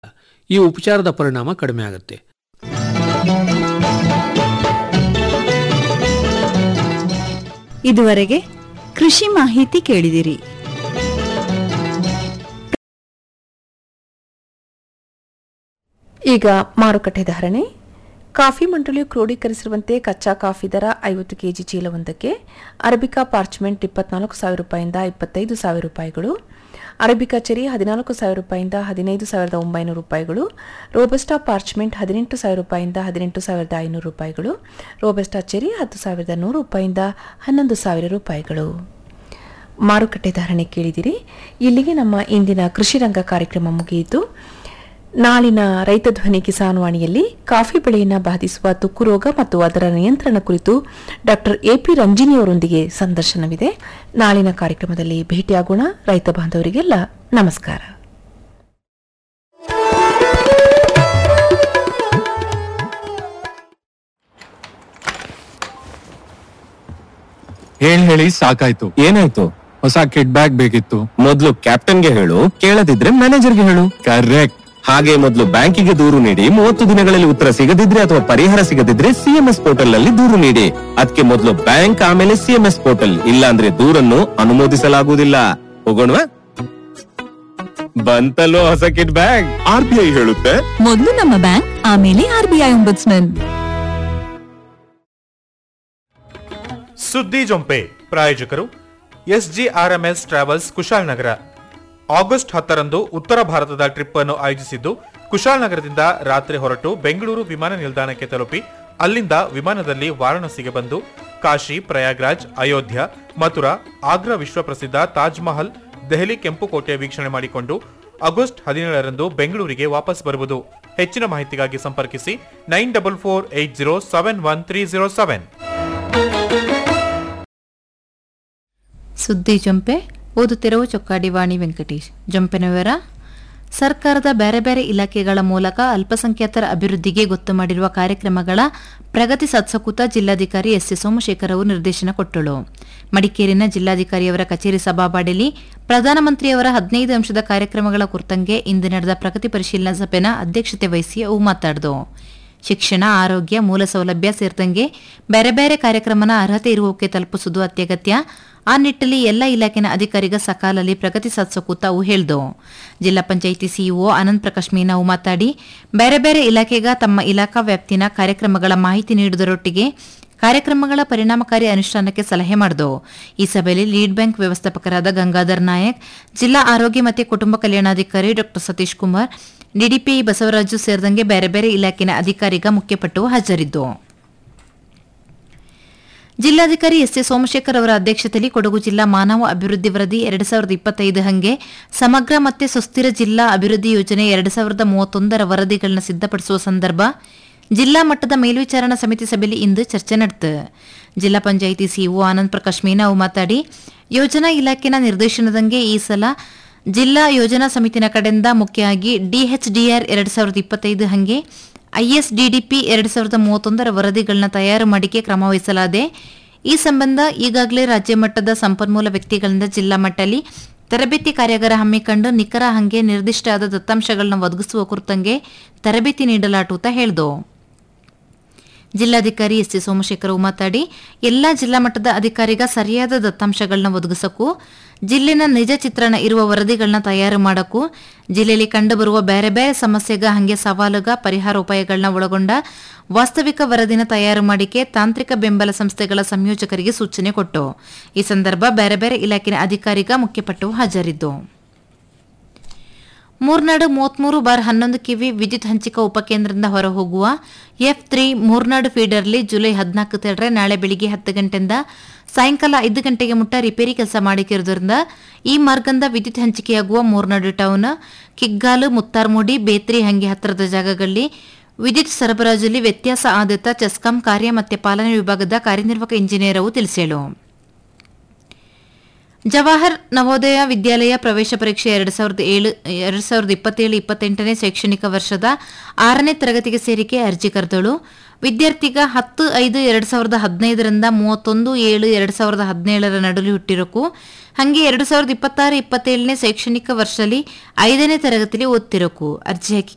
ಈ ಉಪಚಾರದ ಪರಿಣಾಮ ಕಡಿಮೆ ಆಗುತ್ತೆ ಇದುವರೆಗೆ ಕೃಷಿ ಮಾಹಿತಿ ಕೇಳಿದಿರಿ ಈಗ ಮಾರುಕಟ್ಟೆ ಧಾರಣೆ ಕಾಫಿ ಮಂಡಳಿಯು ಕ್ರೋಢೀಕರಿಸಿರುವಂತೆ ಕಚ್ಚಾ ಕಾಫಿ ದರ ಐವತ್ತು ಕೆಜಿ ಚೀಲವೊಂದಕ್ಕೆ ಅರಬಿಕಾ ಪಾರ್ಚ್ಮೆಂಟ್ ಇಪ್ಪತ್ನಾಲ್ಕು ಸಾವಿರ ರೂಪಾಯಿಂದ ಇಪ್ಪತ್ತೈದು ಸಾವಿರ ರೂಪಾಯಿಗಳು ಅರಬಿಕಾ ಚೆರಿ ಹದಿನಾಲ್ಕು ಸಾವಿರ ರೂಪಾಯಿಂದ ಹದಿನೈದು ಸಾವಿರದ ಒಂಬೈನೂರು ರೂಪಾಯಿಗಳು ರೋಬಸ್ಟಾ ಪಾರ್ಚ್ಮೆಂಟ್ ಹದಿನೆಂಟು ಸಾವಿರ ರೂಪಾಯಿಂದ ಹದಿನೆಂಟು ಸಾವಿರದ ಐನೂರು ರೂಪಾಯಿಗಳು ರೋಬಸ್ಟಾ ಚೆರಿ ಹತ್ತು ಸಾವಿರದ ನೂರು ರೂಪಾಯಿಂದ ಹನ್ನೊಂದು ಸಾವಿರ ರೂಪಾಯಿಗಳು ಮಾರುಕಟ್ಟೆ ಧಾರಣೆ ಕೇಳಿದಿರಿ ಇಲ್ಲಿಗೆ ನಮ್ಮ ಇಂದಿನ ಕೃಷಿ ರಂಗ ಕಾರ್ಯಕ್ರಮ ಮುಗಿಯಿತು ನಾಳಿನ ರೈತ ಧ್ವನಿ ಕಿಸಾನ್ ವಾಣಿಯಲ್ಲಿ ಕಾಫಿ ಬೆಳೆಯನ್ನು ಬಾಧಿಸುವ ತುಕ್ಕು ರೋಗ ಮತ್ತು ಅದರ ನಿಯಂತ್ರಣ ಕುರಿತು ಡಾಕ್ಟರ್ ಎಪಿ ರಂಜಿನಿಯವರೊಂದಿಗೆ ಸಂದರ್ಶನವಿದೆ ನಾಳಿನ ಕಾರ್ಯಕ್ರಮದಲ್ಲಿ ಭೇಟಿಯಾಗೋಣ ರೈತ ಬಾಂಧವರಿಗೆಲ್ಲ ನಮಸ್ಕಾರ ಹೇಳ್ ಹೇಳಿ ಸಾಕಾಯ್ತು ಏನಾಯ್ತು ಹೊಸ ಕಿಡ್ ಬ್ಯಾಗ್ ಬೇಕಿತ್ತು ಮೊದ್ಲು ಕ್ಯಾಪ್ಟನ್ಗೆ ಹೇಳು ಕೇಳದಿದ್ರೆ ಮ್ಯಾನೇಜರ್ಗೆ ಹೇಳು ಕರೆಕ್ಟ್ ಹಾಗೆ ಮೊದಲು ಬ್ಯಾಂಕಿಗೆ ದೂರು ನೀಡಿ ಮೂವತ್ತು ದಿನಗಳಲ್ಲಿ ಉತ್ತರ ಸಿಗದಿದ್ರೆ ಅಥವಾ ಪರಿಹಾರ ಸಿಗದಿದ್ರೆ ಸಿಎಂಎಸ್ ಪೋರ್ಟಲ್ ನಲ್ಲಿ ದೂರು ನೀಡಿ ಅದಕ್ಕೆ ಮೊದಲು ಬ್ಯಾಂಕ್ ಆಮೇಲೆ ಸಿಎಂಎಸ್ ಪೋರ್ಟಲ್ ಇಲ್ಲ ಅಂದ್ರೆ ದೂರನ್ನು ಅನುಮೋದಿಸಲಾಗುವುದಿಲ್ಲ ಹೋಗೋಣವಾ ಬಂತಲ್ಲೋ ಹೊಸ kid bag R B I ಹೇಳುತ್ತೆ ಮೊದಲು ನಮ್ಮ ಬ್ಯಾಂಕ್ ಆಮೇಲೆ ಆರ್ಬಿಐ ಒಂಬುಡ್ಸ್ಮನ್ ಸುದ್ದಿ ಜೊಂಪೆ ಪ್ರಾಯೋಜಕರು ಎಸ್ಜಿಆರ್ಎಂಎಸ್ ಟ್ರಾವೆಲ್ಸ್ ಕುಶಾಲನಗರ ಆಗಸ್ಟ್ ಹತ್ತರಂದು ಉತ್ತರ ಭಾರತದ ಟ್ರಿಪ್ ಅನ್ನು ಆಯೋಜಿಸಿದ್ದು ಕುಶಾಲನಗರದಿಂದ ರಾತ್ರಿ ಹೊರಟು ಬೆಂಗಳೂರು ವಿಮಾನ ನಿಲ್ದಾಣಕ್ಕೆ ತಲುಪಿ ಅಲ್ಲಿಂದ ವಿಮಾನದಲ್ಲಿ ವಾರಾಣಸಿಗೆ ಬಂದು ಕಾಶಿ ಪ್ರಯಾಗ್ರಾಜ್ ಅಯೋಧ್ಯ ಮಥುರಾ ಆಗ್ರಾ ವಿಶ್ವಪ್ರಸಿದ್ಧ ತಾಜ್ ಮಹಲ್ ದೆಹಲಿ ಕೆಂಪುಕೋಟೆ ವೀಕ್ಷಣೆ ಮಾಡಿಕೊಂಡು ಆಗಸ್ಟ್ ಹದಿನೇಳರಂದು ಬೆಂಗಳೂರಿಗೆ ವಾಪಸ್ ಬರುವುದು ಹೆಚ್ಚಿನ ಮಾಹಿತಿಗಾಗಿ ಸಂಪರ್ಕಿಸಿ nine double four eight zero seven one three zero seven ಸುದ್ದಿ ಜೊಂಪೆ ಓದುತ್ತಿರುವ ಚೊಕ್ಕಾಡಿ ವಾಣಿ ವೆಂಕಟೇಶ್ ಜೊಂಪೆನ ವಿವರ ಸರ್ಕಾರದ ಬೇರೆ ಬೇರೆ ಇಲಾಖೆಗಳ ಮೂಲಕ ಅಲ್ಪಸಂಖ್ಯಾತರ ಅಭಿವೃದ್ಧಿಗೆ ಗೊತ್ತು ಮಾಡಿರುವ ಕಾರ್ಯಕ್ರಮಗಳ ಪ್ರಗತಿ ಸತ್ಸಕುತ ಜಿಲ್ಲಾಧಿಕಾರಿ ಎಸ್ ಎ ಸೋಮಶೇಖರ್ ಅವರು ನಿರ್ದೇಶನ ಕೊಟ್ಟಳು ಮಡಿಕೇರಿನ ಜಿಲ್ಲಾಧಿಕಾರಿಯವರ ಕಚೇರಿ ಸಭಾಬಾಡಿಲಿ ಪ್ರಧಾನಮಂತ್ರಿಯವರ ಹದಿನೈದು ಅಂಶದ ಕಾರ್ಯಕ್ರಮಗಳ ಕುರಿತಂಗೆ ಇಂದು ನಡೆದ ಪ್ರಗತಿ ಪರಿಶೀಲನಾ ಸಭೆನ ಅಧ್ಯಕ್ಷತೆ ವಹಿಸಿ ಅವು ಮಾತಾಡಿದು ಶಿಕ್ಷಣ ಆರೋಗ್ಯ ಮೂಲ ಸೌಲಭ್ಯ ಸೇರಿದಂಗೆ ಬೇರೆ ಬೇರೆ ಕಾರ್ಯಕ್ರಮನ ಅರ್ಹತೆ ಇರುವಕ್ಕೆ ತಲುಪಿಸುವುದು ಅತ್ಯಗತ್ಯ ಆ ನಿಟ್ಟಲ್ಲಿ ಎಲ್ಲ ಇಲಾಖೆನ ಅಧಿಕಾರಿಗ ಸಕಾಲಲ್ಲಿ ಪ್ರಗತಿ ಸಾಧಿಸೋಕು ತಾವು ಹೇಳ್ದು ಜಿಲ್ಲಾ ಪಂಚಾಯಿತಿ ಸಿಇಒ ಆನಂದ್ ಪ್ರಕಾಶ್ ಮೀನಾವು ಮಾತಾಡಿ ಬೇರೆ ಬೇರೆ ಇಲಾಖೆಗ ತಮ್ಮ ಇಲಾಖಾ ವ್ಯಾಪ್ತಿನ ಕಾರ್ಯಕ್ರಮಗಳ ಮಾಹಿತಿ ನೀಡುವುದರೊಟ್ಟಿಗೆ ಕಾರ್ಯಕ್ರಮಗಳ ಪರಿಣಾಮಕಾರಿ ಅನುಷ್ಠಾನಕ್ಕೆ ಸಲಹೆ ಮಾಡಿದು ಈ ಸಭೆಯಲ್ಲಿ ಲೀಡ್ ಬ್ಯಾಂಕ್ ವ್ಯವಸ್ಥಾಪಕರಾದ ಗಂಗಾಧರ್ ನಾಯಕ್ ಜಿಲ್ಲಾ ಆರೋಗ್ಯ ಮತ್ತು ಕುಟುಂಬ ಕಲ್ಯಾಣಾಧಿಕಾರಿ ಡಾ ಸತೀಶ್ ಕುಮಾರ್ ಡಿಡಿಪಿಐ ಬಸವರಾಜು ಸೇರಿದಂಗೆ ಬೇರೆ ಬೇರೆ ಇಲಾಖೆನ ಅಧಿಕಾರಿಗ ಮುಖ್ಯಪಟ್ಟು ಹಾಜರಿದ್ದು ಜಿಲ್ಲಾಧಿಕಾರಿ ಎಸ್ ಎ ಸೋಮಶೇಖರ್ ಅವರ ಅಧ್ಯಕ್ಷತೆಯಲ್ಲಿ ಕೊಡಗು ಜಿಲ್ಲಾ ಮಾನವ ಅಭಿವೃದ್ಧಿ ವರದಿ ಎರಡು ಸಾವಿರದ ಇಪ್ಪತ್ತೈದು ಹಂಗೆ ಸಮಗ್ರ ಮತ್ತು ಸುಸ್ಥಿರ ಜಿಲ್ಲಾ ಅಭಿವೃದ್ಧಿ ಯೋಜನೆ ಎರಡು ಸಾವಿರದ ಮೂವತ್ತೊಂದರ ವರದಿಗಳನ್ನು ಸಿದ್ಧಪಡಿಸುವ ಸಂದರ್ಭ ಜಿಲ್ಲಾ ಮಟ್ಟದ ಮೇಲ್ವಿಚಾರಣಾ ಸಮಿತಿ ಸಭೆಯಲ್ಲಿ ಇಂದು ಚರ್ಚೆ ನಡೆತು ಜಿಲ್ಲಾ ಪಂಚಾಯಿತಿ ಸಿಇಒ ಆನಂದ್ ಪ್ರಕಾಶ್ ಮೀನಾವು ಮಾತಾಡಿ ಯೋಜನಾ ಇಲಾಖೆನ ನಿರ್ದೇಶನದಂಗೆ ಈ ಸಲ ಜಿಲ್ಲಾ ಯೋಜನಾ ಸಮಿತಿನ ಕಡೆಯಿಂದ ಮುಖ್ಯವಾಗಿ ಡಿಎಚ್ಡಿಆರ್ ಎರಡು ಸಾವಿರದ ಇಪ್ಪತ್ತೈದು ಹಂಗೆ ಐಎಸ್ಡಿಡಿಪಿ ಎರಡು ಸಾವಿರದ ಮೂವತ್ತೊಂದರ ವರದಿಗಳನ್ನ ತಯಾರು ಮಾಡಿಕೆ ಕ್ರಮ ವಹಿಸಲಾದೆ ಈ ಸಂಬಂಧ ಈಗಾಗಲೇ ರಾಜ್ಯ ಮಟ್ಟದ ಸಂಪನ್ಮೂಲ ವ್ಯಕ್ತಿಗಳಿಂದ ಜಿಲ್ಲಾ ಮಟ್ಟದಲ್ಲಿ ತರಬೇತಿ ಕಾರ್ಯಾಗಾರ ಹಮ್ಮಿಕೊಂಡು ನಿಖರ ಹಂಗೆ ನಿರ್ದಿಷ್ಟ ಆದ ದತ್ತಾಂಶಗಳನ್ನ ಒದಗಿಸುವ ಕುರಿತಂಗೆ ತರಬೇತಿ ನೀಡಲಾಟುತ್ತಾ ಹೇಳ್ದು ಜಿಲ್ಲಾಧಿಕಾರಿ ಎಸ್ ಎ ಸೋಮಶೇಖರ್ ಮಾತಾಡಿ ಎಲ್ಲಾ ಜಿಲ್ಲಾ ಮಟ್ಟದ ಅಧಿಕಾರಿಗ ಸರಿಯಾದ ದತ್ತಾಂಶಗಳನ್ನ ಒದಗಿಸಕ್ಕೂ ಜಿಲ್ಲೆನ ನಿಜ ಚಿತ್ರಣ ಇರುವ ವರದಿಗಳನ್ನ ತಯಾರು ಮಾಡಕ್ಕೂ ಜಿಲ್ಲೆಯಲ್ಲಿ ಕಂಡುಬರುವ ಬೇರೆ ಬೇರೆ ಸಮಸ್ಯೆಗ ಹಂಗೆ ಸವಾಲುಗ ಪರಿಹಾರ ಉಪಾಯಗಳನ್ನ ಒಳಗೊಂಡ ವಾಸ್ತವಿಕ ವರದಿನ ತಯಾರು ಮಾಡಿಕೆ ತಾಂತ್ರಿಕ ಬೆಂಬಲ ಸಂಸ್ಥೆಗಳ ಸಂಯೋಜಕರಿಗೆ ಸೂಚನೆ ಕೊಟ್ಟು ಈ ಸಂದರ್ಭ ಬೇರೆ ಬೇರೆ ಇಲಾಖೆಯ ಅಧಿಕಾರಿಗ ಮುಖ್ಯಪಟ್ಟು ಹಾಜರಿದ್ದು ಮೂರ್ನಾಡು ಮೂವತ್ಮೂರು ಬಾರ್ ಹನ್ನೊಂದು ಕಿವಿ ವಿದ್ಯುತ್ ಹಂಚಿಕೆ ಉಪಕೇಂದ್ರದಿಂದ ಹೊರಹೋಗುವ ಎಫ್ ತ್ರೀ ಮೂರ್ನಾಡು ಫೀಡರ್ಲಿ ಜುಲೈ ಹದಿನಾಲ್ಕು ತೇಳ್ರೆ ನಾಳೆ ಬೆಳಿಗ್ಗೆ ಹತ್ತು ಗಂಟೆಯಿಂದ ಸಾಯಂಕಾಲ ಐದು ಗಂಟೆಗೆ ಮುಟ್ಟ ರಿಪೇರಿ ಕೆಲಸ ಮಾಡಿಕಿರೋದ್ರಿಂದ ಈ ಮಾರ್ಗದಿಂದ ವಿದ್ಯುತ್ ಹಂಚಿಕೆಯಾಗುವ ಮೂರ್ನಾಡು ಟೌನ್ ಕಿಗ್ಗಾಲು ಮುತ್ತಾರ್ಮುಡಿ ಬೇತ್ರಿ ಹಂಗೆ ಹತ್ತಿರದ ಜಾಗಗಳಲ್ಲಿ ವಿದ್ಯುತ್ ಸರಬರಾಜಲ್ಲಿ ವ್ಯತ್ಯಾಸ ಆದತ್ತ ಚೆಸ್ಕಾಂ ಕಾರ್ಯ ಮತ್ತು ಪಾಲನೆ ವಿಭಾಗದ ಕಾರ್ಯನಿರ್ವಾಹಕ ಇಂಜಿನಿಯರ್ ಅವು ತಿಳಿಸೇಳು ಜವಾಹರ್ ನವೋದಯ ವಿದ್ಯಾಲಯ ಪ್ರವೇಶ ಪರೀಕ್ಷೆ ಎರಡು ಸಾವಿರದ ಏಳು ಎರಡು ಸಾವಿರದ ಇಪ್ಪತ್ತೇಳು ಇಪ್ಪತ್ತೆಂಟನೇ ಶೈಕ್ಷಣಿಕ ವರ್ಷದ ಆರನೇ ತರಗತಿಗೆ ಸೇರಿಕೆ ಅರ್ಜಿ ಕರೆದಳು ವಿದ್ಯಾರ್ಥಿಗ ಹತ್ತು ಐದು ಎರಡು ಸಾವಿರದ ಹದಿನೈದರಿಂದ ಮೂವತ್ತೊಂದು ಏಳು ಎರಡು ಸಾವಿರದ ಹದಿನೇಳರ ನಡುವೆ ಹುಟ್ಟಿರೋಕು ಹಾಗೆ ಎರಡು ಸಾವಿರದ ಇಪ್ಪತ್ತಾರು ಇಪ್ಪತ್ತೇಳನೇ ಶೈಕ್ಷಣಿಕ ವರ್ಷದಲ್ಲಿ ಐದನೇ ತರಗತಿಯಲ್ಲಿ ಓದ್ತಿರೋಕು ಅರ್ಜಿ ಹಾಕಿ